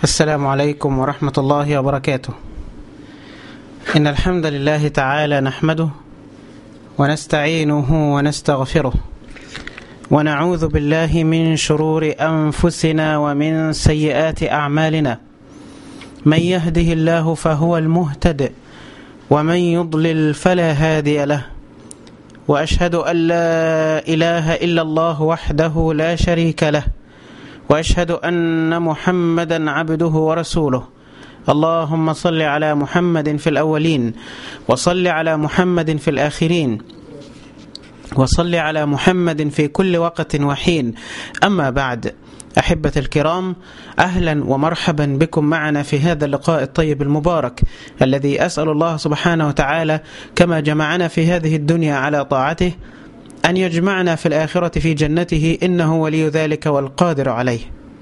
السلام عليكم ورحمة الله وبركاته إن الحمد لله تعالى نحمده ونستعينه ونستغفره ونعوذ بالله من شرور أنفسنا ومن سيئات أعمالنا من يهده الله فهو المهتد ومن يضلل فلا هادي له وأشهد أن لا إله إلا الله وحده لا شريك له واشهد ان محمدا عبده ورسوله اللهم صل على محمد في الاولين وصل على محمد في الاخرين وصل على محمد في كل وقت وحين اما بعد احبه الكرام اهلا ومرحبا بكم معنا في هذا اللقاء الطيب المبارك الذي اسال الله سبحانه وتعالى كما جمعنا في هذه الدنيا على طاعته أن يجمعنا في الآخرة في جنته إنه ولي ذلك والقادر عليه.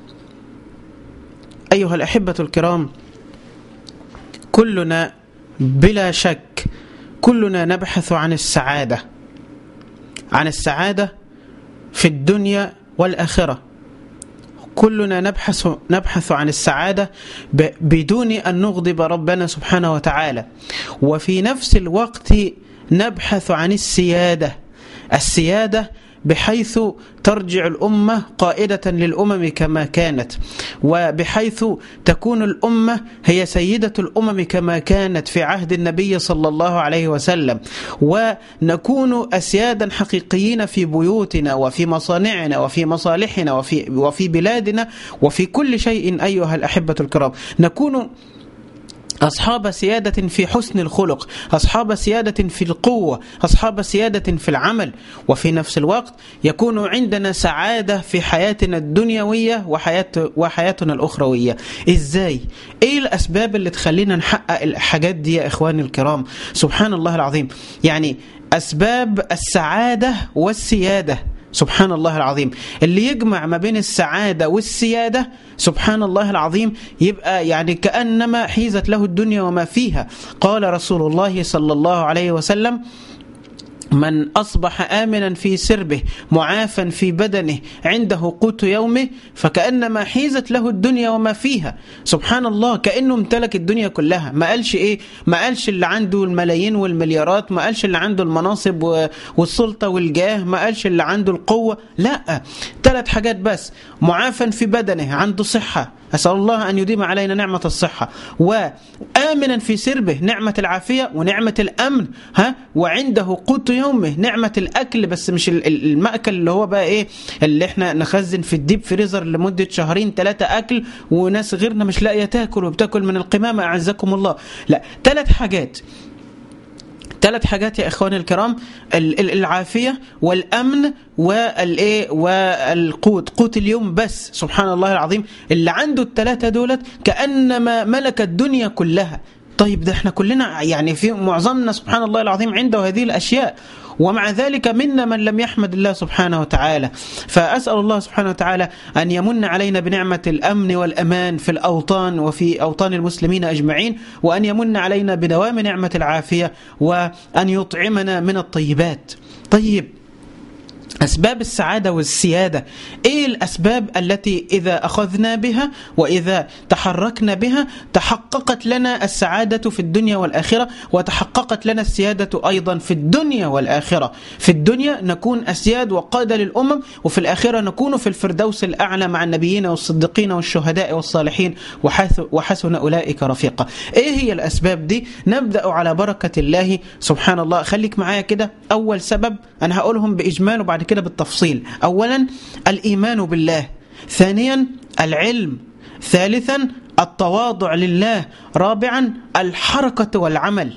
أيها الأحبة الكرام، كلنا بلا شك كلنا نبحث عن السعادة. عن السعادة في الدنيا والآخرة. كلنا نبحث نبحث عن السعادة بدون أن نغضب ربنا سبحانه وتعالى. وفي نفس الوقت نبحث عن السيادة. السيادة بحيث ترجع الأمة قائدة للأمم كما كانت وبحيث تكون الأمة هي سيدة الأمم كما كانت في عهد النبي صلى الله عليه وسلم ونكون أسيادا حقيقيين في بيوتنا وفي مصانعنا وفي مصالحنا وفي, وفي بلادنا وفي كل شيء أيها الأحبة الكرام نكون أصحاب سيادة في حسن الخلق أصحاب سيادة في القوة أصحاب سيادة في العمل وفي نفس الوقت يكون عندنا سعادة في حياتنا الدنيوية وحياة وحياتنا الأخروية إزاي؟ إيه الأسباب اللي تخلينا نحقق الحاجات دي يا إخواني الكرام سبحان الله العظيم يعني أسباب السعادة والسيادة سبحان الله العظيم اللي يجمع ما بين السعادة والسيادة سبحان الله العظيم يبقى يعني كأنما حيزت له الدنيا وما فيها قال رسول الله صلى الله عليه وسلم من أصبح آمنا في سربه معافا في بدنه عنده قوت يومه فكأنما حيزت له الدنيا وما فيها سبحان الله كأنه امتلك الدنيا كلها ما قالش إيه ما قالش اللي عنده الملايين والمليارات ما قالش اللي عنده المناصب والسلطة والجاه ما قالش اللي عنده القوة لا ثلاث حاجات بس معافا في بدنه عنده صحة أسأل الله أن يديم علينا نعمة الصحة وآمنا في سربه نعمة العافية ونعمة الأمن ها وعنده قوت يومه نعمة الأكل بس مش المأكل اللي هو بقى إيه اللي إحنا نخزن في الديب فريزر لمدة شهرين ثلاثة أكل وناس غيرنا مش لاقية تاكل وبتاكل من القمامة أعزكم الله لا ثلاث حاجات ثلاث حاجات يا اخواني الكرام العافيه والامن والايه والقوت قوت اليوم بس سبحان الله العظيم اللي عنده الثلاثه دولت كانما ملك الدنيا كلها طيب ده احنا كلنا يعني في معظمنا سبحان الله العظيم عنده هذه الاشياء ومع ذلك منا من لم يحمد الله سبحانه وتعالى فأسأل الله سبحانه وتعالى أن يمن علينا بنعمة الأمن والأمان في الأوطان وفي أوطان المسلمين أجمعين وأن يمن علينا بدوام نعمة العافية وأن يطعمنا من الطيبات طيب أسباب السعادة والسيادة إيه الأسباب التي إذا أخذنا بها وإذا تحركنا بها تحققت لنا السعادة في الدنيا والآخرة وتحققت لنا السيادة أيضا في الدنيا والآخرة في الدنيا نكون أسياد وقادة للأمم وفي الآخرة نكون في الفردوس الأعلى مع النبيين والصديقين والشهداء والصالحين وحسن أولئك رفيقا إيه هي الأسباب دي نبدأ على بركة الله سبحان الله خليك معايا كده أول سبب أنا هقولهم بإجمال وبعد كده بالتفصيل اولا الايمان بالله ثانيا العلم ثالثا التواضع لله رابعا الحركه والعمل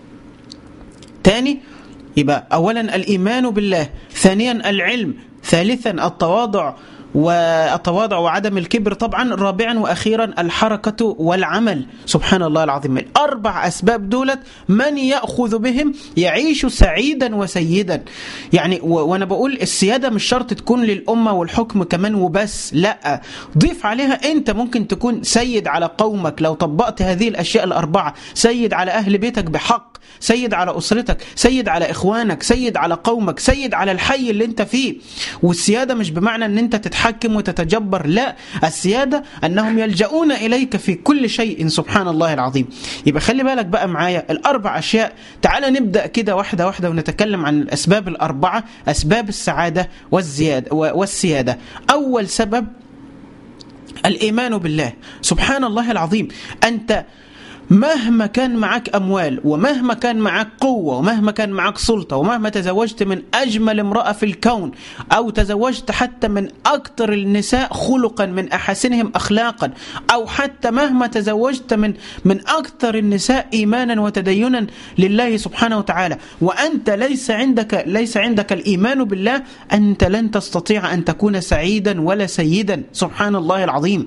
تاني يبقى اولا الايمان بالله ثانيا العلم ثالثا التواضع والتواضع وعدم الكبر طبعا رابعا واخيرا الحركه والعمل سبحان الله العظيم الاربع اسباب دولت من ياخذ بهم يعيش سعيدا وسيدا يعني وانا بقول السياده مش شرط تكون للامه والحكم كمان وبس لا ضيف عليها انت ممكن تكون سيد على قومك لو طبقت هذه الاشياء الاربعه سيد على اهل بيتك بحق سيد على اسرتك سيد على اخوانك سيد على قومك سيد على الحي اللي انت فيه والسياده مش بمعنى ان انت تتحكم تتحكم وتتجبر لا السيادة أنهم يلجؤون إليك في كل شيء سبحان الله العظيم يبقى خلي بالك بقى معايا الأربع أشياء تعال نبدأ كده واحدة واحدة ونتكلم عن الأسباب الأربعة أسباب السعادة والزيادة والسيادة أول سبب الإيمان بالله سبحان الله العظيم أنت مهما كان معك أموال ومهما كان معك قوة ومهما كان معك سلطة ومهما تزوجت من أجمل امرأة في الكون أو تزوجت حتى من أكثر النساء خلقا من أحسنهم أخلاقا أو حتى مهما تزوجت من من أكثر النساء إيمانا وتدينا لله سبحانه وتعالى وأنت ليس عندك ليس عندك الإيمان بالله أنت لن تستطيع أن تكون سعيدا ولا سيدا سبحان الله العظيم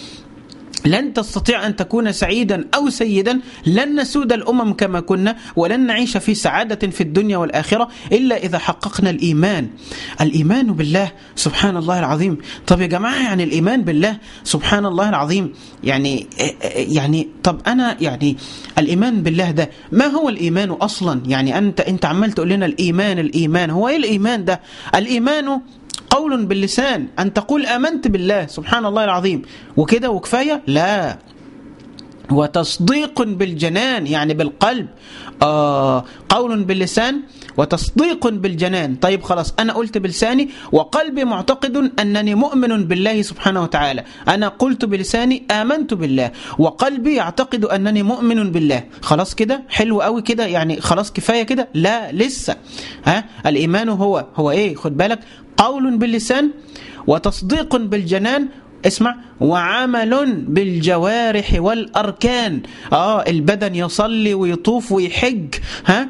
لن تستطيع أن تكون سعيدا أو سيدا لن نسود الأمم كما كنا ولن نعيش في سعادة في الدنيا والآخرة إلا إذا حققنا الإيمان الإيمان بالله سبحان الله العظيم طب يا جماعة يعني الإيمان بالله سبحان الله العظيم يعني يعني طب أنا يعني الإيمان بالله ده ما هو الإيمان أصلا يعني أنت أنت عمال تقول لنا الإيمان الإيمان هو إيه الإيمان ده الإيمان قول باللسان أن تقول آمنت بالله سبحان الله العظيم وكده وكفاية لا وتصديق بالجنان يعني بالقلب آه قول باللسان وتصديق بالجنان طيب خلاص أنا قلت بلساني وقلبي معتقد أنني مؤمن بالله سبحانه وتعالى أنا قلت بلساني آمنت بالله وقلبي يعتقد أنني مؤمن بالله خلاص كده حلو قوي كده يعني خلاص كفاية كده لا لسه ها الإيمان هو هو إيه خد بالك قول باللسان وتصديق بالجنان اسمع وعمل بالجوارح والأركان آه البدن يصلي ويطوف ويحج ها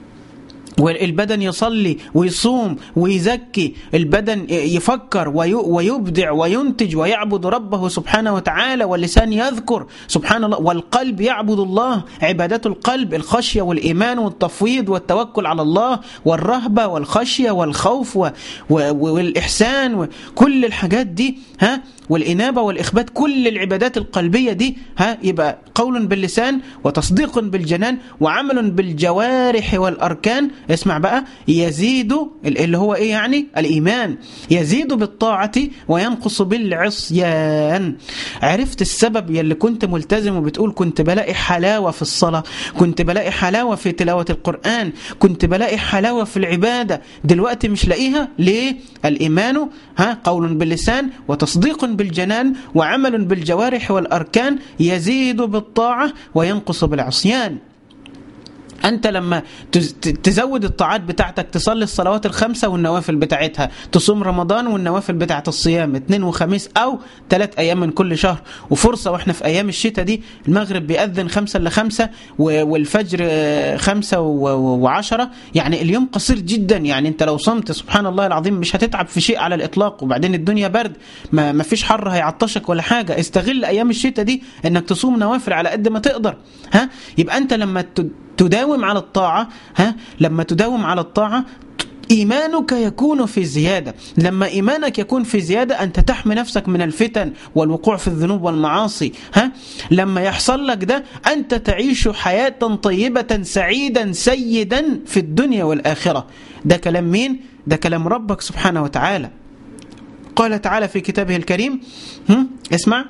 والبدن يصلي ويصوم ويزكي البدن يفكر ويبدع وينتج ويعبد ربه سبحانه وتعالى واللسان يذكر سبحان الله والقلب يعبد الله عبادات القلب الخشية والإيمان والتفويض والتوكل على الله والرهبة والخشية والخوف والإحسان وكل الحاجات دي ها والإنابة والإخبات كل العبادات القلبية دي ها يبقى قول باللسان وتصديق بالجنان وعمل بالجوارح والأركان اسمع بقى يزيد اللي هو إيه يعني الإيمان يزيد بالطاعة وينقص بالعصيان عرفت السبب يلي كنت ملتزم وبتقول كنت بلاقي حلاوة في الصلاة كنت بلاقي حلاوة في تلاوة القرآن كنت بلاقي حلاوة في العبادة دلوقتي مش لاقيها ليه الإيمان ها قول باللسان وتصديق بالجنان وعمل بالجوارح والأركان يزيد بالطاعة وينقص بالعصيان أنت لما تزود الطاعات بتاعتك تصلي الصلوات الخمسة والنوافل بتاعتها تصوم رمضان والنوافل بتاعت الصيام اثنين وخميس أو ثلاث أيام من كل شهر وفرصة وإحنا في أيام الشتاء دي المغرب بيأذن خمسة لخمسة والفجر خمسة وعشرة يعني اليوم قصير جدا يعني أنت لو صمت سبحان الله العظيم مش هتتعب في شيء على الإطلاق وبعدين الدنيا برد ما, ما فيش حر هيعطشك ولا حاجة استغل أيام الشتاء دي إنك تصوم نوافل على قد ما تقدر ها يبقى أنت لما تداوم على الطاعة ها لما تداوم على الطاعة إيمانك يكون في زيادة لما إيمانك يكون في زيادة أنت تحمي نفسك من الفتن والوقوع في الذنوب والمعاصي ها لما يحصل لك ده أنت تعيش حياة طيبة سعيدا سيدا في الدنيا والآخرة ده كلام مين؟ ده كلام ربك سبحانه وتعالى قال تعالى في كتابه الكريم هم؟ اسمع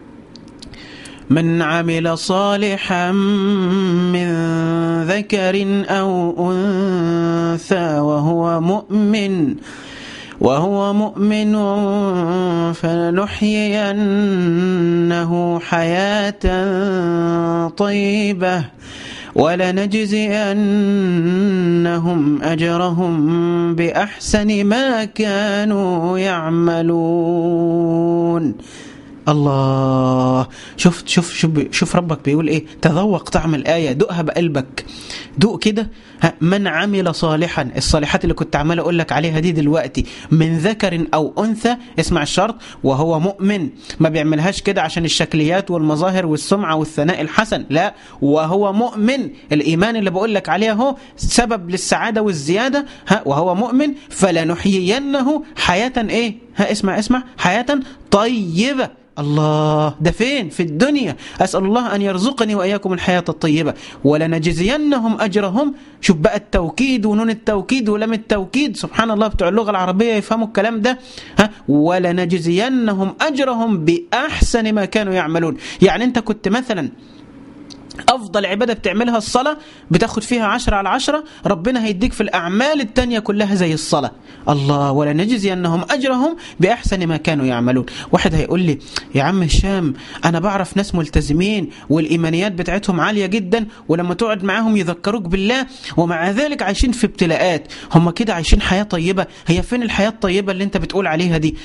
من عمل صالحا من ذكر أو أنثى وهو مؤمن وهو مؤمن فلنحيينه حياة طيبة ولنجزينهم أجرهم بأحسن ما كانوا يعملون الله شوف شوف شوف شوف ربك بيقول ايه تذوق طعم الايه دوقها بقلبك دوق كده من عمل صالحا الصالحات اللي كنت عمال اقول لك عليها دي دلوقتي من ذكر او انثى اسمع الشرط وهو مؤمن ما بيعملهاش كده عشان الشكليات والمظاهر والسمعه والثناء الحسن لا وهو مؤمن الايمان اللي بقول لك عليه اهو سبب للسعاده والزياده ها وهو مؤمن فلنحيينه حياه ايه ها اسمع اسمع حياه طيبه الله ده فين في الدنيا أسأل الله أن يرزقني وإياكم الحياة الطيبة ولنجزينهم أجرهم شوف بقى التوكيد ونون التوكيد ولام التوكيد سبحان الله بتوع اللغة العربية يفهموا الكلام ده ها ولنجزينهم أجرهم بأحسن ما كانوا يعملون يعني أنت كنت مثلا أفضل عبادة بتعملها الصلاة بتاخد فيها عشرة على عشرة ربنا هيديك في الأعمال التانية كلها زي الصلاة الله ولا نجزي أنهم أجرهم بأحسن ما كانوا يعملون واحد هيقول لي يا عم هشام أنا بعرف ناس ملتزمين والإيمانيات بتاعتهم عالية جدا ولما تقعد معاهم يذكروك بالله ومع ذلك عايشين في ابتلاءات هم كده عايشين حياة طيبة هي فين الحياة الطيبة اللي انت بتقول عليها دي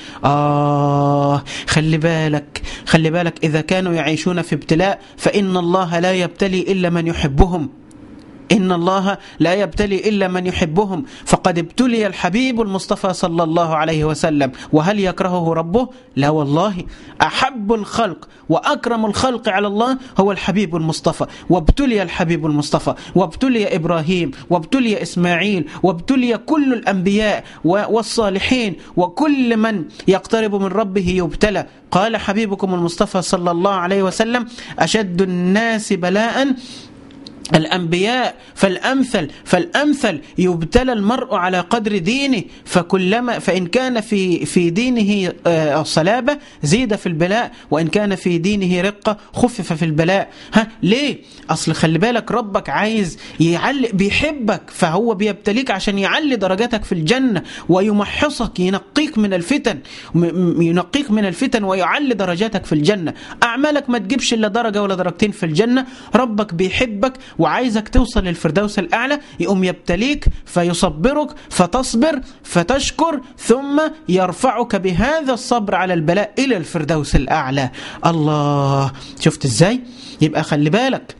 آه خلي بالك خلي بالك إذا كانوا يعيشون في ابتلاء فإن الله لا يبتلي إلا من يحبهم إن الله لا يبتلي إلا من يحبهم فقد ابتلي الحبيب المصطفى صلى الله عليه وسلم وهل يكرهه ربه؟ لا والله أحب الخلق وأكرم الخلق على الله هو الحبيب المصطفى وابتلي الحبيب المصطفى وابتلي إبراهيم وابتلي إسماعيل وابتلي كل الأنبياء والصالحين وكل من يقترب من ربه يبتلى قال حبيبكم المصطفى صلى الله عليه وسلم أشد الناس بلاء الأنبياء فالأمثل فالأمثل يبتلى المرء على قدر دينه فكلما فإن كان في في دينه صلابة زيد في البلاء وإن كان في دينه رقة خفف في البلاء ها ليه أصل خلي بالك ربك عايز يعلي بيحبك فهو بيبتليك عشان يعلي درجاتك في الجنة ويمحصك ينقيك من الفتن ينقيك من الفتن ويعلي درجاتك في الجنة أعمالك ما تجيبش إلا درجة ولا درجتين في الجنة ربك بيحبك وعايزك توصل للفردوس الأعلى يقوم يبتليك فيصبرك فتصبر فتشكر ثم يرفعك بهذا الصبر على البلاء إلى الفردوس الأعلى الله شفت إزاي؟ يبقى خلي بالك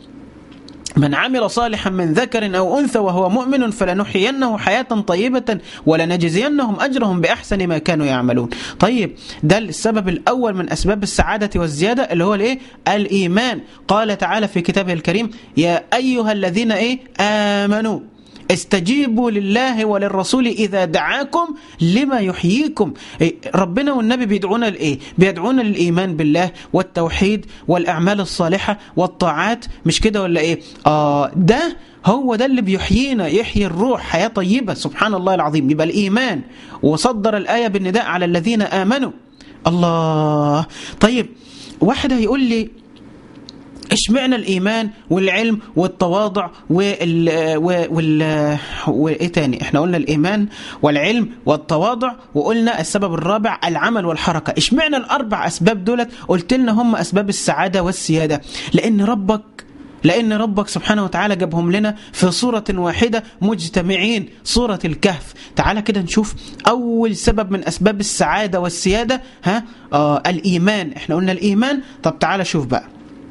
من عمل صالحا من ذكر أو أنثى وهو مؤمن فلنحيينه حياة طيبة ولنجزينهم أجرهم بأحسن ما كانوا يعملون طيب ده السبب الأول من أسباب السعادة والزيادة اللي هو الإيه؟ الإيمان قال تعالى في كتابه الكريم يا أيها الذين إيه؟ آمنوا استجيبوا لله وللرسول إذا دعاكم لما يحييكم ربنا والنبي بيدعونا لإيه بيدعونا للإيمان بالله والتوحيد والأعمال الصالحة والطاعات مش كده ولا إيه آه ده هو ده اللي بيحيينا يحيي الروح حياة طيبة سبحان الله العظيم يبقى الإيمان وصدر الآية بالنداء على الذين آمنوا الله طيب واحد هيقول لي اشمعنى الايمان والعلم والتواضع وال وال وايه تاني احنا قلنا الايمان والعلم والتواضع وقلنا السبب الرابع العمل والحركه اشمعنى الاربع اسباب دولت قلت لنا هم اسباب السعاده والسياده لان ربك لأن ربك سبحانه وتعالى جابهم لنا في صورة واحدة مجتمعين صورة الكهف تعالى كده نشوف أول سبب من أسباب السعادة والسيادة ها آه الإيمان احنا قلنا الإيمان طب تعالى شوف بقى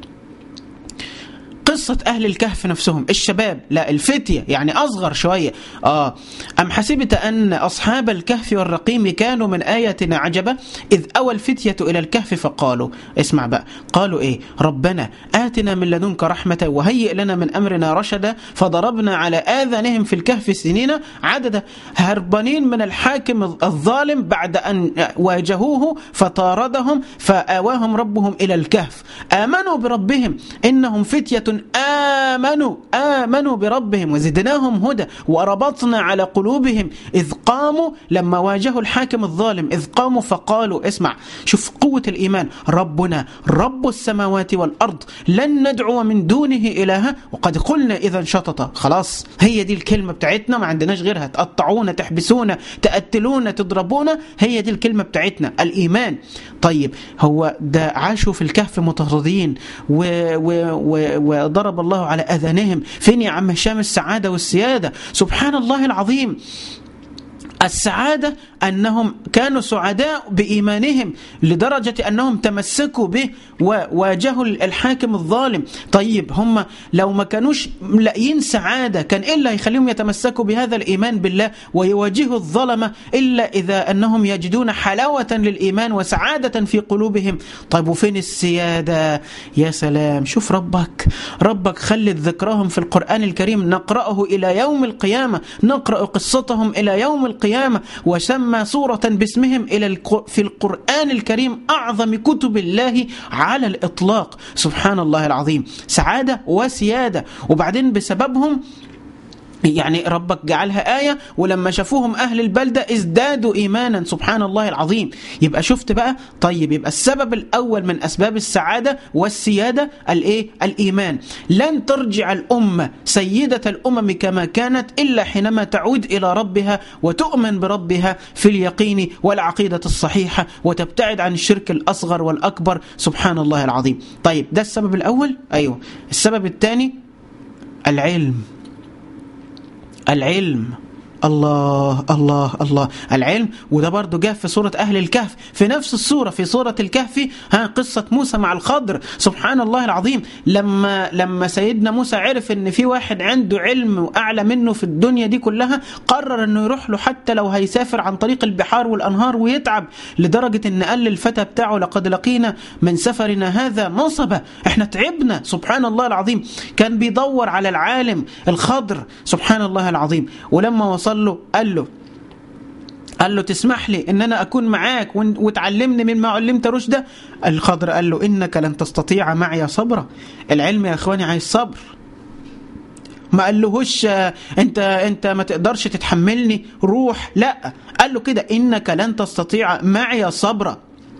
قصة أهل الكهف نفسهم الشباب لا الفتية يعني أصغر شوية آه أم حسبت أن أصحاب الكهف والرقيم كانوا من آياتنا عجبا إذ أوى الفتية إلى الكهف فقالوا اسمع بقى قالوا إيه ربنا آتنا من لدنك رحمة وهيئ لنا من أمرنا رشدا فضربنا على آذانهم في الكهف سنين عددا هربانين من الحاكم الظالم بعد أن واجهوه فطاردهم فآواهم ربهم إلى الكهف آمنوا بربهم إنهم فتية آمنوا آمنوا بربهم وزدناهم هدى وربطنا على قلوبهم إذ قاموا لما واجهوا الحاكم الظالم إذ قاموا فقالوا اسمع شوف قوة الإيمان ربنا رب السماوات والأرض لن ندعو من دونه إلها وقد قلنا إذا شطط خلاص هي دي الكلمة بتاعتنا ما عندناش غيرها تقطعونا تحبسونا تقتلونا تضربونا هي دي الكلمة بتاعتنا الإيمان طيب هو ده عاشوا في الكهف مطردين و, و, و, وضرب الله على أذانهم فين يا عم هشام السعادة والسيادة سبحان الله العظيم السعادة أنهم كانوا سعداء بإيمانهم لدرجة أنهم تمسكوا به وواجهوا الحاكم الظالم طيب هم لو ما كانوش لاقيين سعادة كان إلا يخليهم يتمسكوا بهذا الإيمان بالله ويواجهوا الظلمة إلا إذا أنهم يجدون حلاوة للإيمان وسعادة في قلوبهم طيب وفين السيادة يا سلام شوف ربك ربك خلت ذكرهم في القرآن الكريم نقرأه إلى يوم القيامة نقرأ قصتهم إلى يوم القيامة وسمى سورة باسمهم إلى في القرآن الكريم أعظم كتب الله على الإطلاق سبحان الله العظيم سعادة وسيادة وبعدين بسببهم يعني ربك جعلها آية ولما شافوهم أهل البلدة ازدادوا إيمانا سبحان الله العظيم يبقى شفت بقى طيب يبقى السبب الأول من أسباب السعادة والسيادة الإيه؟ الإيمان لن ترجع الأمة سيدة الأمم كما كانت إلا حينما تعود إلى ربها وتؤمن بربها في اليقين والعقيدة الصحيحة وتبتعد عن الشرك الأصغر والأكبر سبحان الله العظيم طيب ده السبب الأول أيوه السبب الثاني العلم العلم الله الله الله العلم وده برضه جاء في سورة أهل الكهف في نفس السورة في سورة الكهف ها قصة موسى مع الخضر سبحان الله العظيم لما لما سيدنا موسى عرف ان في واحد عنده علم أعلى منه في الدنيا دي كلها قرر انه يروح له حتى لو هيسافر عن طريق البحار والأنهار ويتعب لدرجة ان قال للفتى بتاعه لقد لقينا من سفرنا هذا نصبة احنا تعبنا سبحان الله العظيم كان بيدور على العالم الخضر سبحان الله العظيم ولما وصل له قال له قال له تسمح لي ان انا اكون معاك وتعلمني مما علمت رشدا الخضر قال له انك لن تستطيع معي صبرا العلم يا اخواني عايز صبر ما قالهوش انت انت ما تقدرش تتحملني روح لا قال له كده انك لن تستطيع معي صبرا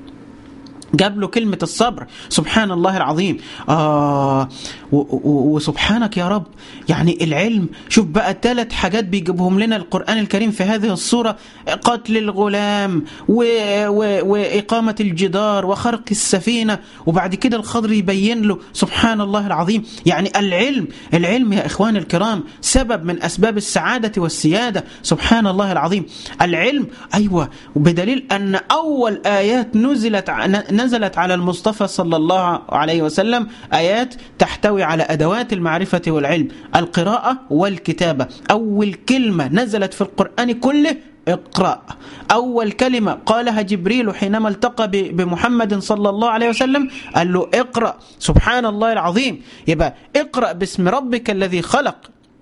جاب له كلمة الصبر سبحان الله العظيم آه وسبحانك يا رب يعني العلم شوف بقى ثلاث حاجات بيجيبهم لنا القرآن الكريم في هذه الصورة قتل الغلام و و وإقامة الجدار وخرق السفينة وبعد كده الخضر يبين له سبحان الله العظيم يعني العلم العلم يا إخوان الكرام سبب من أسباب السعادة والسيادة سبحان الله العظيم العلم أيوة بدليل أن أول آيات نزلت نزلت على المصطفى صلى الله عليه وسلم آيات تحتوي على أدوات المعرفة والعلم القراءة والكتابة أول كلمة نزلت في القرآن كله اقرأ أول كلمة قالها جبريل حينما التقى بمحمد صلى الله عليه وسلم قال له اقرأ سبحان الله العظيم يبقى اقرأ باسم ربك الذي خلق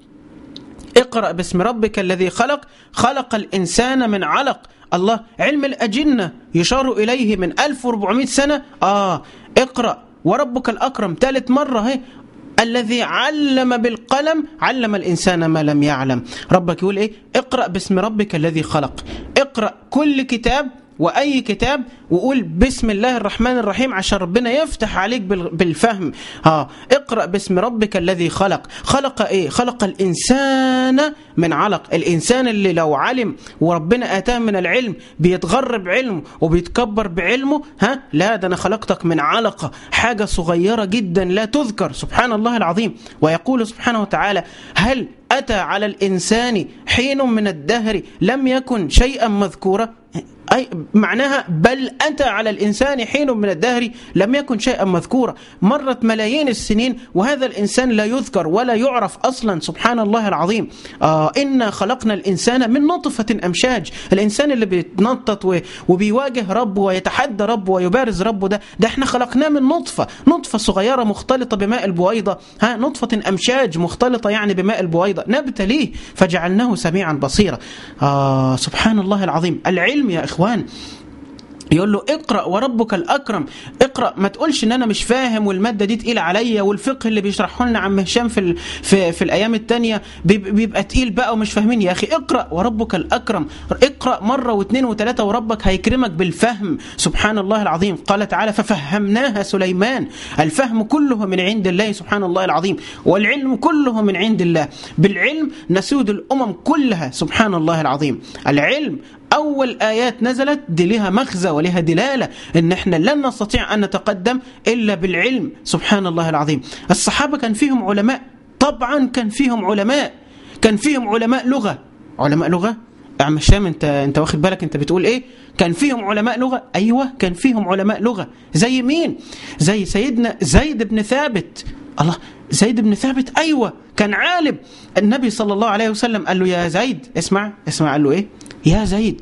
اقرأ باسم ربك الذي خلق خلق الإنسان من علق الله علم الأجنة يشار إليه من 1400 سنة آه اقرأ وربك الأكرم ثالث مرة هي الذي علم بالقلم علم الإنسان ما لم يعلم ربك يقول إيه اقرأ باسم ربك الذي خلق اقرأ كل كتاب واي كتاب وقول بسم الله الرحمن الرحيم عشان ربنا يفتح عليك بالفهم ها اقرا باسم ربك الذي خلق خلق ايه خلق الانسان من علق الانسان اللي لو علم وربنا اتاه من العلم بيتغر بعلمه وبيتكبر بعلمه ها لا ده انا خلقتك من علقه حاجه صغيره جدا لا تذكر سبحان الله العظيم ويقول سبحانه وتعالى هل أتى على الإنسان حين من الدهر لم يكن شيئا مذكورا أي معناها بل أتى على الإنسان حين من الدهر لم يكن شيئا مذكورا مرت ملايين السنين وهذا الإنسان لا يذكر ولا يعرف أصلا سبحان الله العظيم آه إنا خلقنا الإنسان من نطفة أمشاج الإنسان اللي بيتنطط وبيواجه ربه ويتحدى ربه ويبارز ربه ده ده احنا خلقناه من نطفة نطفة صغيرة مختلطة بماء البويضة ها نطفة أمشاج مختلطة يعني بماء البويضة نبتليه فجعلناه سميعا بصيرا آه سبحان الله العظيم العلم يا إخوان يقول له اقرا وربك الاكرم اقرا ما تقولش ان انا مش فاهم والماده دي تقيله عليا والفقه اللي بيشرحه لنا عم هشام في في, في الايام الثانيه بيبقى تقيل بقى ومش فاهمين يا اخي اقرا وربك الاكرم اقرا مره واثنين وثلاثه وربك هيكرمك بالفهم سبحان الله العظيم قال تعالى ففهمناها سليمان الفهم كله من عند الله سبحان الله العظيم والعلم كله من عند الله بالعلم نسود الامم كلها سبحان الله العظيم العلم أول آيات نزلت دي لها مغزى ولها دلالة إن إحنا لن نستطيع أن نتقدم إلا بالعلم سبحان الله العظيم الصحابة كان فيهم علماء طبعا كان فيهم علماء كان فيهم علماء لغة علماء لغة يا عم هشام انت انت واخد بالك انت بتقول ايه كان فيهم علماء لغه ايوه كان فيهم علماء لغه زي مين زي سيدنا زيد بن ثابت الله زيد بن ثابت ايوه كان عالم النبي صلى الله عليه وسلم قال له يا زيد اسمع اسمع قال له ايه يا زيد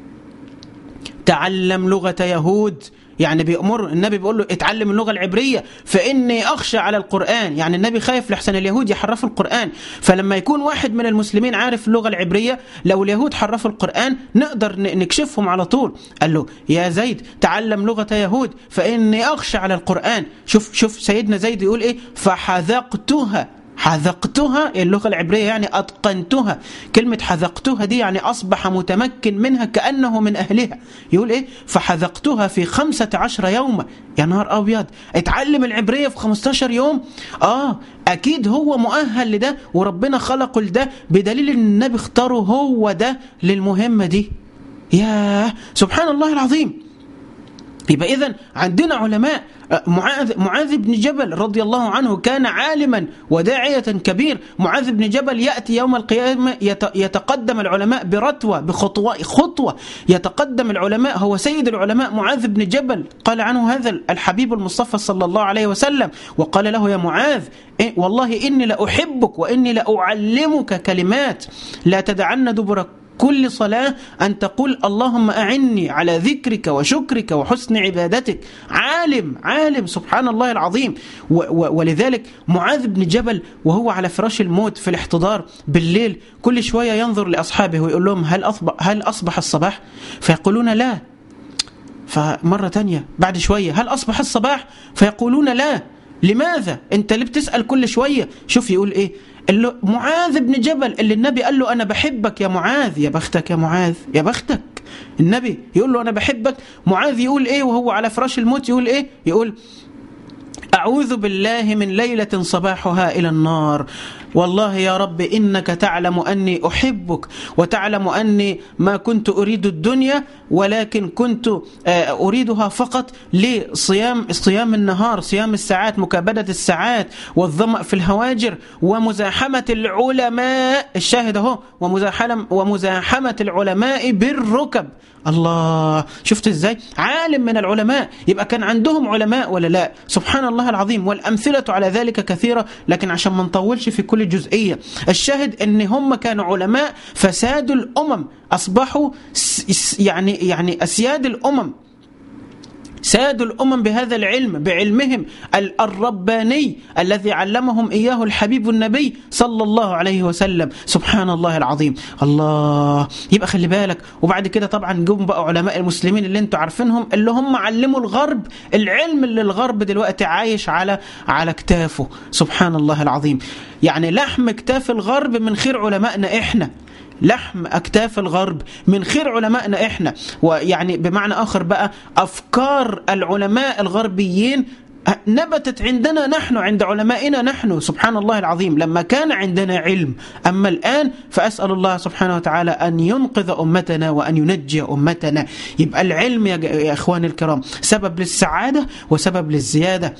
تعلم لغة يهود يعني بيأمر النبي بيقول له اتعلم اللغة العبرية فإني أخشى على القرآن يعني النبي خايف لحسن اليهود يحرفوا القرآن فلما يكون واحد من المسلمين عارف اللغة العبرية لو اليهود حرفوا القرآن نقدر نكشفهم على طول قال له يا زيد تعلم لغة يهود فإني أخشى على القرآن شوف شوف سيدنا زيد يقول إيه فحذقتها حذقتها اللغة العبرية يعني أتقنتها كلمة حذقتها دي يعني أصبح متمكن منها كأنه من أهلها يقول إيه فحذقتها في خمسة عشر يوما يا نهار أبيض اتعلم العبرية في 15 يوم آه أكيد هو مؤهل لده وربنا خلقه لده بدليل أن النبي اختاره هو ده للمهمة دي ياه سبحان الله العظيم يبقى إذا عندنا علماء معاذ معاذ بن جبل رضي الله عنه كان عالما وداعية كبير معاذ بن جبل يأتي يوم القيامة يتقدم العلماء برتوة بخطوة خطوة يتقدم العلماء هو سيد العلماء معاذ بن جبل قال عنه هذا الحبيب المصطفى صلى الله عليه وسلم وقال له يا معاذ إيه والله إني لأحبك وإني لأعلمك كلمات لا تدعن دبر كل صلاة أن تقول اللهم أعني على ذكرك وشكرك وحسن عبادتك عالم عالم سبحان الله العظيم ولذلك معاذ بن جبل وهو على فراش الموت في الاحتضار بالليل كل شوية ينظر لأصحابه ويقول لهم هل أصبح, هل أصبح الصباح فيقولون لا فمرة تانية بعد شوية هل أصبح الصباح فيقولون لا لماذا انت اللي بتسأل كل شوية شوف يقول ايه اللي معاذ بن جبل اللي النبي قال له أنا بحبك يا معاذ يا بختك يا معاذ يا بختك النبي يقول له أنا بحبك معاذ يقول إيه وهو على فراش الموت يقول إيه يقول أعوذ بالله من ليلة صباحها إلى النار والله يا رب إنك تعلم أني أحبك وتعلم أني ما كنت أريد الدنيا ولكن كنت أريدها فقط لصيام صيام النهار صيام الساعات مكابدة الساعات والظمأ في الهواجر ومزاحمة العلماء الشاهد اهو ومزاحمة العلماء بالركب الله شفت ازاي عالم من العلماء يبقى كان عندهم علماء ولا لا سبحان الله العظيم والأمثلة على ذلك كثيرة لكن عشان ما نطولش في كل جزئية الشاهد ان هم كانوا علماء فسادوا الأمم أصبحوا يعني يعني أسياد الأمم سادوا الأمم بهذا العلم بعلمهم الرباني الذي علمهم إياه الحبيب النبي صلى الله عليه وسلم سبحان الله العظيم الله يبقى خلي بالك وبعد كده طبعا جم بقى علماء المسلمين اللي انتوا عارفينهم اللي هم علموا الغرب العلم اللي الغرب دلوقتي عايش على على كتافه سبحان الله العظيم يعني لحم كتاف الغرب من خير علمائنا احنا لحم أكتاف الغرب من خير علمائنا إحنا ويعني بمعنى آخر بقى أفكار العلماء الغربيين نبتت عندنا نحن عند علمائنا نحن سبحان الله العظيم لما كان عندنا علم أما الآن فأسأل الله سبحانه وتعالى أن ينقذ أمتنا وأن ينجي أمتنا يبقى العلم يا إخواني الكرام سبب للسعادة وسبب للزيادة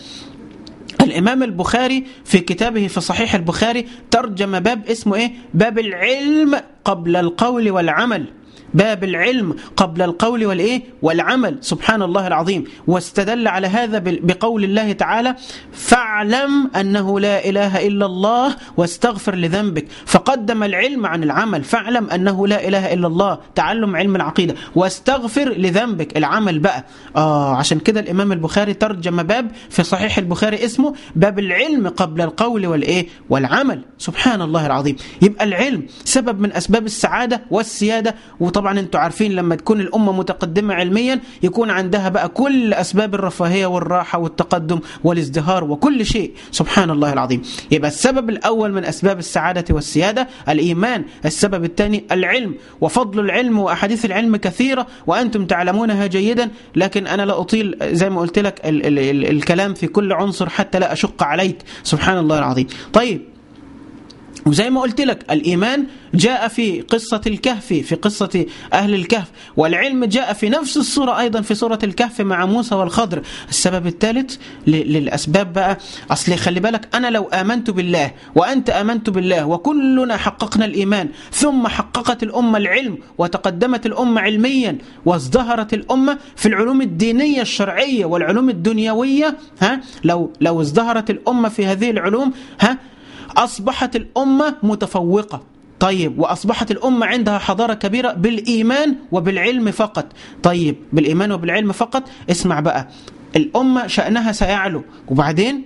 الإمام البخاري في كتابه في صحيح البخاري ترجم باب اسمه إيه؟ باب العلم قبل القول والعمل باب العلم قبل القول والايه والعمل سبحان الله العظيم واستدل على هذا بقول الله تعالى فاعلم انه لا اله الا الله واستغفر لذنبك فقدم العلم عن العمل فاعلم انه لا اله الا الله تعلم علم العقيده واستغفر لذنبك العمل بقى اه عشان كده الامام البخاري ترجم باب في صحيح البخاري اسمه باب العلم قبل القول والايه والعمل سبحان الله العظيم يبقى العلم سبب من اسباب السعاده والسياده وطبعا طبعا انتوا عارفين لما تكون الأمة متقدمة علميا يكون عندها بقى كل أسباب الرفاهية والراحة والتقدم والازدهار وكل شيء سبحان الله العظيم يبقى السبب الأول من أسباب السعادة والسيادة الإيمان السبب الثاني العلم وفضل العلم وأحاديث العلم كثيرة وأنتم تعلمونها جيدا لكن أنا لا أطيل زي ما قلت لك ال ال ال الكلام في كل عنصر حتى لا أشق عليك سبحان الله العظيم طيب وزي ما قلت لك الإيمان جاء في قصة الكهف في قصة أهل الكهف والعلم جاء في نفس الصورة أيضا في سورة الكهف مع موسى والخضر السبب الثالث للأسباب بقى أصل خلي بالك أنا لو آمنت بالله وأنت آمنت بالله وكلنا حققنا الإيمان ثم حققت الأمة العلم وتقدمت الأمة علميا وازدهرت الأمة في العلوم الدينية الشرعية والعلوم الدنيوية ها لو لو ازدهرت الأمة في هذه العلوم ها أصبحت الأمة متفوقة طيب وأصبحت الأمة عندها حضارة كبيرة بالإيمان وبالعلم فقط طيب بالإيمان وبالعلم فقط اسمع بقى الأمة شأنها سيعلو وبعدين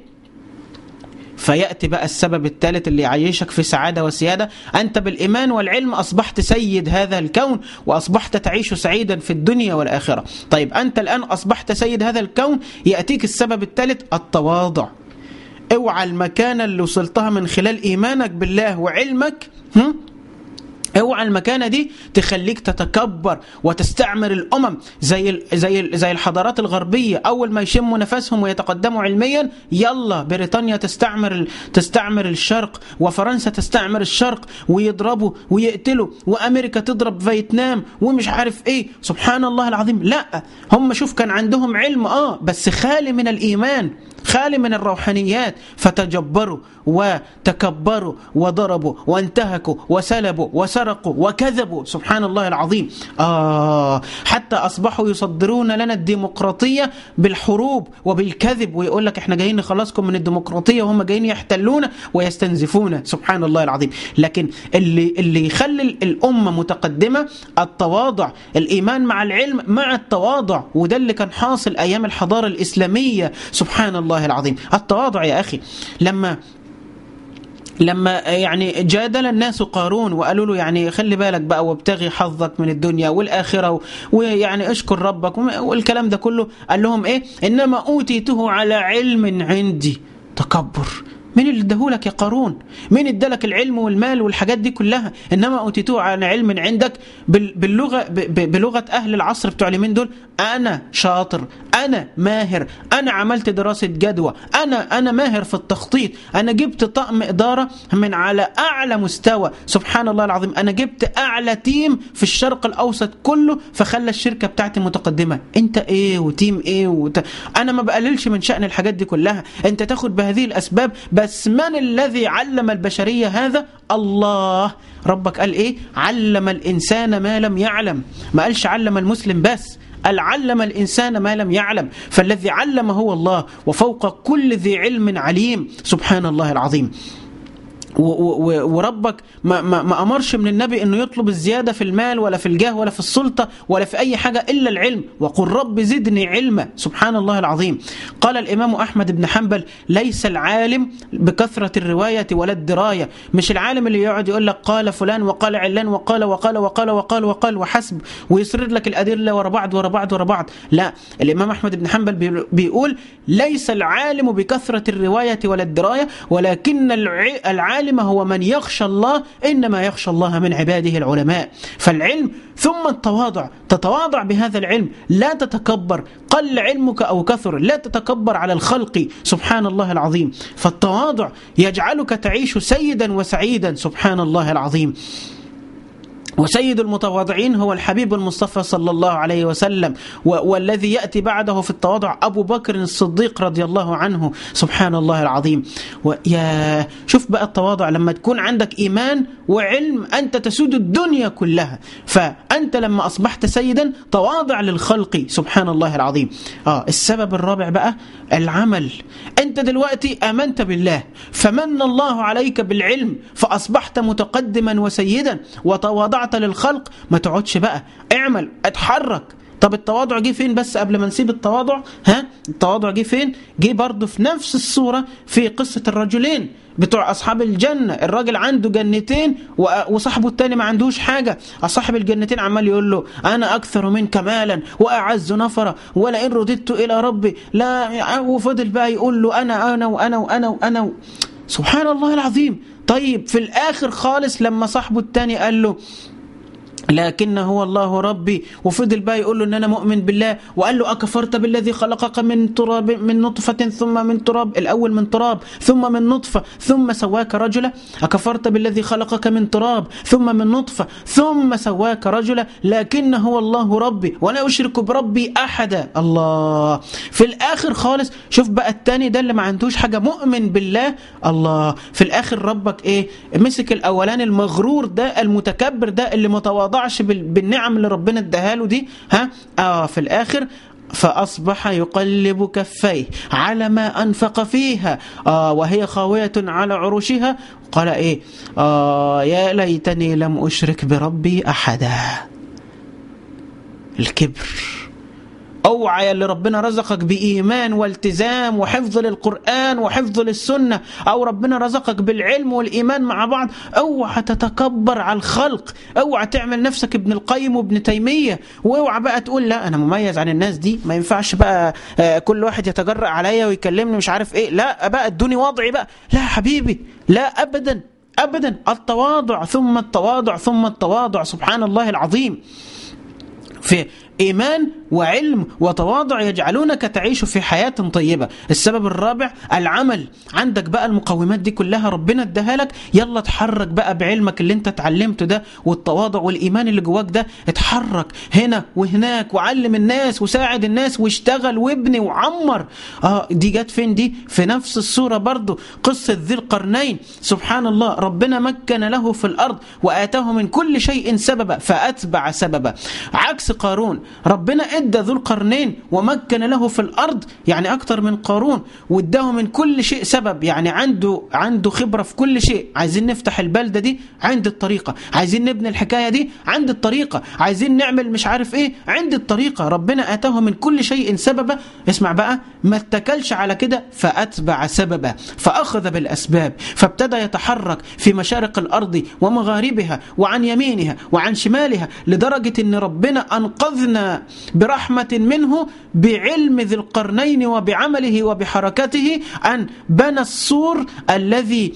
فيأتي بقى السبب الثالث اللي يعيشك في سعادة وسيادة أنت بالإيمان والعلم أصبحت سيد هذا الكون وأصبحت تعيش سعيدا في الدنيا والآخرة طيب أنت الآن أصبحت سيد هذا الكون يأتيك السبب الثالث التواضع اوعى المكانة اللي وصلتها من خلال إيمانك بالله وعلمك هم؟ اوعى المكانه دي تخليك تتكبر وتستعمر الامم زي ال زي ال زي الحضارات الغربيه اول ما يشموا نفسهم ويتقدموا علميا يلا بريطانيا تستعمر ال تستعمر الشرق وفرنسا تستعمر الشرق ويضربوا ويقتلوا وامريكا تضرب فيتنام ومش عارف ايه سبحان الله العظيم لا هم شوف كان عندهم علم اه بس خالي من الايمان خالي من الروحانيات فتجبروا وتكبروا وضربوا وانتهكوا وسلبوا وسرقوا وكذبوا سبحان الله العظيم آه حتى أصبحوا يصدرون لنا الديمقراطية بالحروب وبالكذب ويقول لك احنا جايين نخلصكم من الديمقراطية وهم جايين يحتلونا ويستنزفونا سبحان الله العظيم لكن اللي اللي يخلي الأمة متقدمة التواضع الإيمان مع العلم مع التواضع وده اللي كان حاصل أيام الحضارة الإسلامية سبحان الله العظيم التواضع يا أخي لما لما يعني جادل الناس قارون وقالوا له يعني خلي بالك بقى وابتغي حظك من الدنيا والآخرة ويعني اشكر ربك والكلام ده كله قال لهم ايه انما اوتيته على علم عندي تكبر مين اللي اداهولك يا قارون مين ادالك العلم والمال والحاجات دي كلها انما اوتيتوه على علم عندك باللغه بلغه اهل العصر بتوع اليمين دول انا شاطر انا ماهر انا عملت دراسه جدوى انا انا ماهر في التخطيط انا جبت طقم اداره من على اعلى مستوى سبحان الله العظيم انا جبت اعلى تيم في الشرق الاوسط كله فخلى الشركه بتاعتي متقدمه انت ايه وتيم ايه وت... انا ما بقللش من شان الحاجات دي كلها انت تاخد بهذه الاسباب بس من الذي علم البشريه هذا الله ربك قال ايه علم الانسان ما لم يعلم ما قالش علم المسلم بس قال علم الإنسان ما لم يعلم فالذي علم هو الله وفوق كل ذي علم عليم سبحان الله العظيم وربك ما, ما, ما أمرش من النبي أنه يطلب الزيادة في المال ولا في الجاه ولا في السلطة ولا في أي حاجة إلا العلم وقل رب زدني علما سبحان الله العظيم قال الإمام أحمد بن حنبل ليس العالم بكثرة الرواية ولا الدراية مش العالم اللي يقعد يقول لك قال فلان وقال علان وقال وقال وقال وقال وقال وحسب ويسرد لك الأدلة ورا بعض ورا بعض ورا بعض لا الإمام أحمد بن حنبل بيقول ليس العالم بكثرة الرواية ولا الدراية ولكن العالم العالم هو من يخشى الله إنما يخشى الله من عباده العلماء فالعلم ثم التواضع تتواضع بهذا العلم لا تتكبر قل علمك أو كثر لا تتكبر على الخلق سبحان الله العظيم فالتواضع يجعلك تعيش سيدا وسعيدا سبحان الله العظيم وسيد المتواضعين هو الحبيب المصطفى صلى الله عليه وسلم والذي يأتي بعده في التواضع أبو بكر الصديق رضي الله عنه سبحان الله العظيم ويا شوف بقى التواضع لما تكون عندك إيمان وعلم أنت تسود الدنيا كلها فأنت لما أصبحت سيدا تواضع للخلق سبحان الله العظيم آه السبب الرابع بقى العمل أنت دلوقتي آمنت بالله فمن الله عليك بالعلم فأصبحت متقدما وسيدا وتواضعت للخلق ما تقعدش بقى اعمل اتحرك طب التواضع جه فين بس قبل ما نسيب التواضع ها التواضع جه فين جه برضه في نفس الصورة في قصة الرجلين بتوع أصحاب الجنة الراجل عنده جنتين وصاحبه التاني ما عندوش حاجة صاحب الجنتين عمال يقول له أنا أكثر منك مالا وأعز نفرا ولئن رددت إلى ربي لا وفضل بقى يقول له أنا أنا وأنا وأنا وأنا, وأنا سبحان الله العظيم طيب في الآخر خالص لما صاحبه التاني قال له لكن هو الله ربي وفضل بقى يقول له ان انا مؤمن بالله وقال له اكفرت بالذي خلقك من تراب من نطفه ثم من تراب الاول من تراب ثم من نطفه ثم سواك رجلا اكفرت بالذي خلقك من تراب ثم من نطفه ثم سواك رجلا لكن هو الله ربي ولا اشرك بربي احدا الله في الاخر خالص شوف بقى التاني ده اللي ما عندوش حاجه مؤمن بالله الله في الاخر ربك ايه مسك الاولاني المغرور ده المتكبر ده اللي متواضع تواضعش بالنعم اللي ربنا اداها له دي ها اه في الاخر فأصبح يقلب كفيه على ما أنفق فيها آه وهي خاوية على عروشها قال إيه آه يا ليتني لم أشرك بربي أحدا الكبر اوعى يا اللي ربنا رزقك بايمان والتزام وحفظ للقران وحفظ للسنه او ربنا رزقك بالعلم والايمان مع بعض اوعى تتكبر على الخلق اوعى تعمل نفسك ابن القيم وابن تيميه واوعى بقى تقول لا انا مميز عن الناس دي ما ينفعش بقى آه، كل واحد يتجرأ عليا ويكلمني مش عارف ايه لا بقى ادوني وضعي بقى لا يا حبيبي لا ابدا ابدا التواضع ثم التواضع ثم التواضع سبحان الله العظيم في إيمان وعلم وتواضع يجعلونك تعيش في حياة طيبة السبب الرابع العمل عندك بقى المقومات دي كلها ربنا اداها لك يلا اتحرك بقى بعلمك اللي انت اتعلمته ده والتواضع والإيمان اللي جواك ده اتحرك هنا وهناك وعلم الناس وساعد الناس واشتغل وابني وعمر اه دي جت فين دي في نفس الصورة برضو قصة ذي القرنين سبحان الله ربنا مكن له في الأرض وآتاه من كل شيء سببا فأتبع سببا عكس قارون ربنا ادى ذو القرنين ومكن له في الارض يعني اكتر من قارون واداه من كل شيء سبب يعني عنده عنده خبره في كل شيء عايزين نفتح البلده دي عند الطريقه عايزين نبني الحكايه دي عند الطريقه عايزين نعمل مش عارف ايه عند الطريقه ربنا اتاه من كل شيء سببا اسمع بقى ما اتكلش على كده فاتبع سببا فاخذ بالاسباب فابتدى يتحرك في مشارق الارض ومغاربها وعن يمينها وعن شمالها لدرجه ان ربنا انقذنا برحمة منه بعلم ذي القرنين وبعمله وبحركته أن بنى السور الذي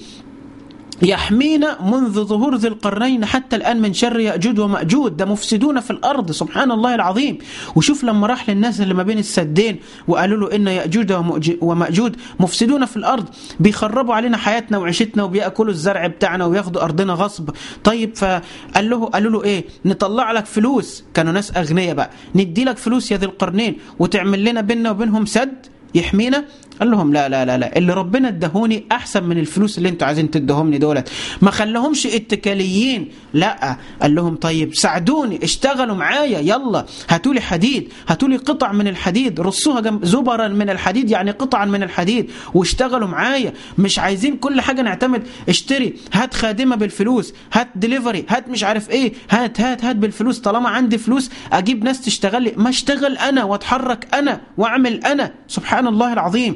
يحمينا منذ ظهور ذي القرنين حتى الآن من شر يأجوج ومأجوج ده مفسدون في الأرض سبحان الله العظيم وشوف لما راح للناس اللي ما بين السدين وقالوا له إن يأجوج ومأجوج مفسدون في الأرض بيخربوا علينا حياتنا وعيشتنا وبيأكلوا الزرع بتاعنا وياخدوا أرضنا غصب طيب فقال له قالوا له إيه نطلع لك فلوس كانوا ناس أغنياء بقى ندي لك فلوس يا ذي القرنين وتعمل لنا بيننا وبينهم سد يحمينا قال لهم لا لا لا لا اللي ربنا ادهوني احسن من الفلوس اللي انتوا عايزين تدهمني دولت ما خلهمش اتكاليين لا قال لهم طيب ساعدوني اشتغلوا معايا يلا هاتوا لي حديد هاتوا لي قطع من الحديد رصوها جنب زبرا من الحديد يعني قطعا من الحديد واشتغلوا معايا مش عايزين كل حاجه نعتمد اشتري هات خادمه بالفلوس هات ديليفري هات مش عارف ايه هات هات هات بالفلوس طالما عندي فلوس اجيب ناس تشتغل لي ما اشتغل انا واتحرك انا واعمل انا سبحان الله العظيم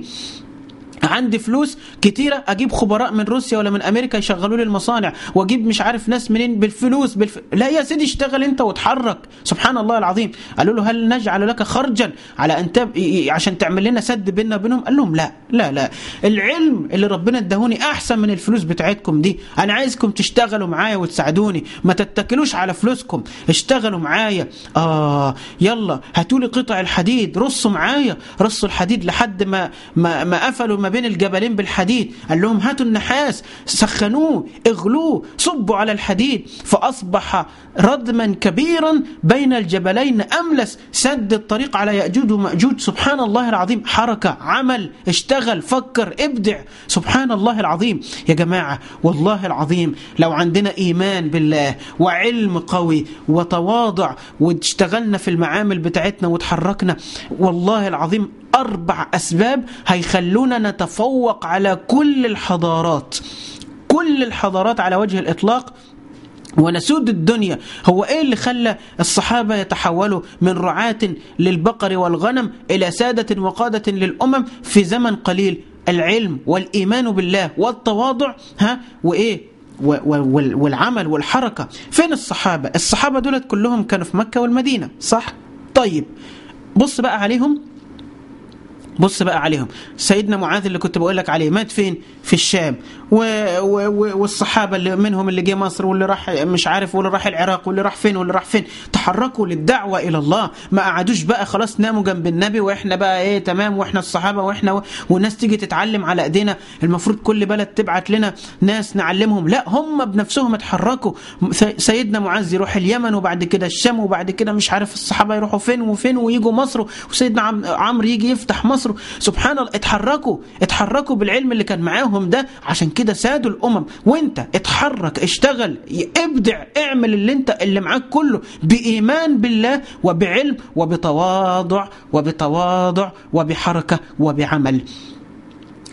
عندي فلوس كتيرة أجيب خبراء من روسيا ولا من أمريكا يشغلوا لي المصانع وأجيب مش عارف ناس منين بالفلوس بالف... لا يا سيدي اشتغل أنت وتحرك سبحان الله العظيم قالوا له هل نجعل لك خرجا على أن تب... عشان تعمل لنا سد بيننا وبينهم قال لهم لا لا لا العلم اللي ربنا ادهوني أحسن من الفلوس بتاعتكم دي أنا عايزكم تشتغلوا معايا وتساعدوني ما تتكلوش على فلوسكم اشتغلوا معايا آه يلا هاتوا لي قطع الحديد رصوا معايا رصوا الحديد لحد ما ما, ما قفلوا ما بين الجبلين بالحديد قال لهم هاتوا النحاس سخنوه اغلوه صبوا على الحديد فأصبح ردما كبيرا بين الجبلين أملس سد الطريق على يأجوج ومأجوج سبحان الله العظيم حركة عمل اشتغل فكر ابدع سبحان الله العظيم يا جماعة والله العظيم لو عندنا إيمان بالله وعلم قوي وتواضع واشتغلنا في المعامل بتاعتنا وتحركنا والله العظيم أربع أسباب هيخلونا نتفوق على كل الحضارات كل الحضارات على وجه الإطلاق ونسود الدنيا هو ايه اللي خلى الصحابة يتحولوا من رعاة للبقر والغنم إلى سادة وقادة للأمم في زمن قليل العلم والإيمان بالله والتواضع ها وإيه والعمل والحركة فين الصحابة الصحابة دولت كلهم كانوا في مكة والمدينة صح طيب بص بقى عليهم بص بقى عليهم سيدنا معاذ اللي كنت بقول لك عليه مات فين في الشام و... و... والصحابه اللي منهم اللي جه مصر واللي راح مش عارف واللي راح العراق واللي راح فين واللي راح فين تحركوا للدعوه الى الله ما قعدوش بقى خلاص ناموا جنب النبي واحنا بقى ايه تمام واحنا الصحابه واحنا و... والناس تيجي تتعلم على ايدينا المفروض كل بلد تبعت لنا ناس نعلمهم لا هم بنفسهم اتحركوا سيدنا معاذ يروح اليمن وبعد كده الشام وبعد كده مش عارف الصحابه يروحوا فين وفين ويجوا مصر وسيدنا عمرو يجي يفتح مصر سبحان الله اتحركوا اتحركوا بالعلم اللي كان معاهم ده عشان كده سادوا الامم وانت اتحرك اشتغل ابدع اعمل اللي انت اللي معاك كله بايمان بالله وبعلم وبتواضع وبتواضع وبحركه وبعمل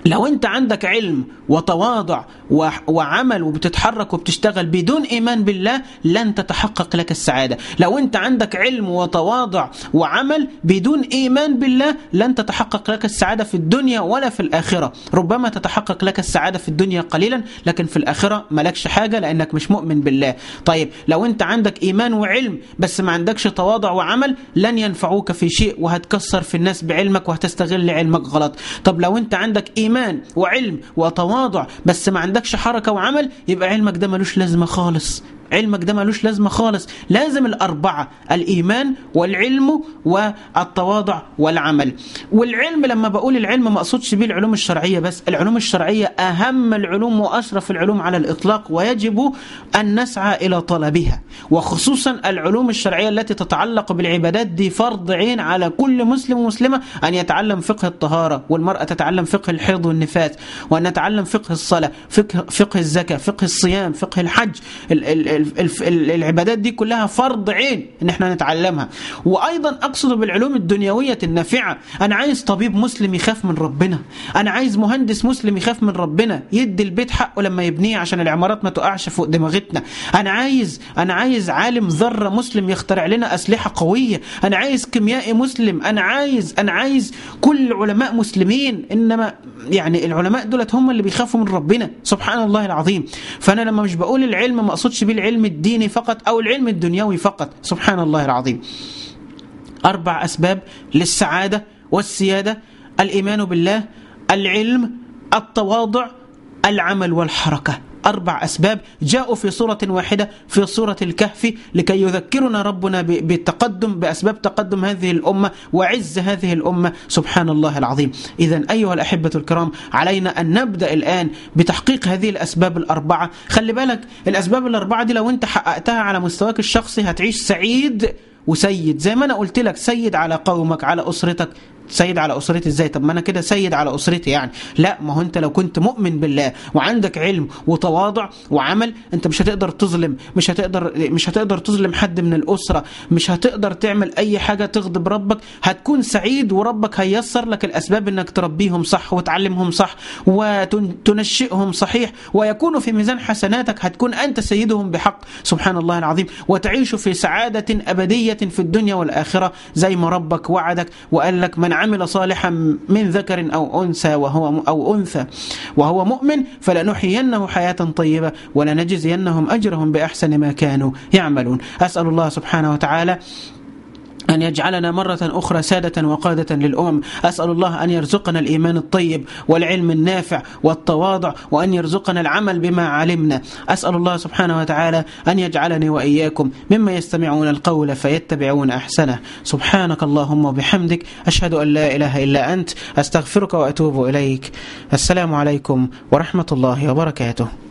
لو انت عندك علم وتواضع وعمل وبتتحرك وبتشتغل بدون ايمان بالله لن تتحقق لك السعاده لو انت عندك علم وتواضع وعمل بدون ايمان بالله لن تتحقق لك السعاده في الدنيا ولا في الاخره ربما تتحقق لك السعاده في الدنيا قليلا لكن في الاخره مالكش حاجه لانك مش مؤمن بالله طيب لو انت عندك ايمان وعلم بس ما عندكش تواضع وعمل لن ينفعوك في شيء وهتكسر في الناس بعلمك وهتستغل علمك غلط طب لو انت عندك ايمان وعلم وتواضع بس ما عندكش حركه وعمل يبقى علمك ده ملوش لازمه خالص علمك ده ملوش لازمة خالص لازم الأربعة الإيمان والعلم والتواضع والعمل والعلم لما بقول العلم ما أقصدش بيه العلوم الشرعية بس العلوم الشرعية أهم العلوم وأشرف العلوم على الإطلاق ويجب أن نسعى إلى طلبها وخصوصا العلوم الشرعية التي تتعلق بالعبادات دي فرض عين على كل مسلم ومسلمة أن يتعلم فقه الطهارة والمرأة تتعلم فقه الحيض والنفاس وأن نتعلم فقه الصلاة فقه, فقه الزكاة فقه الصيام فقه الحج ال ال العبادات دي كلها فرض عين ان احنا نتعلمها وايضا اقصد بالعلوم الدنيويه النافعه انا عايز طبيب مسلم يخاف من ربنا انا عايز مهندس مسلم يخاف من ربنا يدي البيت حقه لما يبنيه عشان العمارات ما تقعش فوق دماغتنا انا عايز انا عايز عالم ذره مسلم يخترع لنا اسلحه قويه انا عايز كيميائي مسلم انا عايز انا عايز كل علماء مسلمين انما يعني العلماء دولت هم اللي بيخافوا من ربنا سبحان الله العظيم فانا لما مش بقول العلم ما اقصدش بيه العلم الديني فقط او العلم الدنيوي فقط سبحان الله العظيم اربع اسباب للسعاده والسياده الايمان بالله العلم التواضع العمل والحركه أربع أسباب جاءوا في صورة واحدة في صورة الكهف لكي يذكرنا ربنا بالتقدم بأسباب تقدم هذه الأمة وعز هذه الأمة سبحان الله العظيم إذا أيها الأحبة الكرام علينا أن نبدأ الآن بتحقيق هذه الأسباب الأربعة خلي بالك الأسباب الأربعة دي لو أنت حققتها على مستواك الشخصي هتعيش سعيد وسيد زي ما أنا قلت لك سيد على قومك على أسرتك سيد على اسرتي ازاي طب ما انا كده سيد على اسرتي يعني لا ما هو انت لو كنت مؤمن بالله وعندك علم وتواضع وعمل انت مش هتقدر تظلم مش هتقدر مش هتقدر تظلم حد من الاسره مش هتقدر تعمل اي حاجه تغضب ربك هتكون سعيد وربك هيسر لك الاسباب انك تربيهم صح وتعلمهم صح وتنشئهم صحيح ويكونوا في ميزان حسناتك هتكون انت سيدهم بحق سبحان الله العظيم وتعيش في سعاده ابديه في الدنيا والاخره زي ما ربك وعدك وقال لك من عمل صالحا من ذكر أو أنثى وهو أو أنثى وهو مؤمن فلنحيينه حياة طيبة ولنجزينهم أجرهم بأحسن ما كانوا يعملون أسأل الله سبحانه وتعالى أن يجعلنا مرة أخرى سادة وقادة للأمم أسأل الله أن يرزقنا الإيمان الطيب والعلم النافع والتواضع وأن يرزقنا العمل بما علمنا أسأل الله سبحانه وتعالى أن يجعلني وإياكم مما يستمعون القول فيتبعون أحسنه سبحانك اللهم وبحمدك أشهد أن لا إله إلا أنت أستغفرك وأتوب إليك السلام عليكم ورحمة الله وبركاته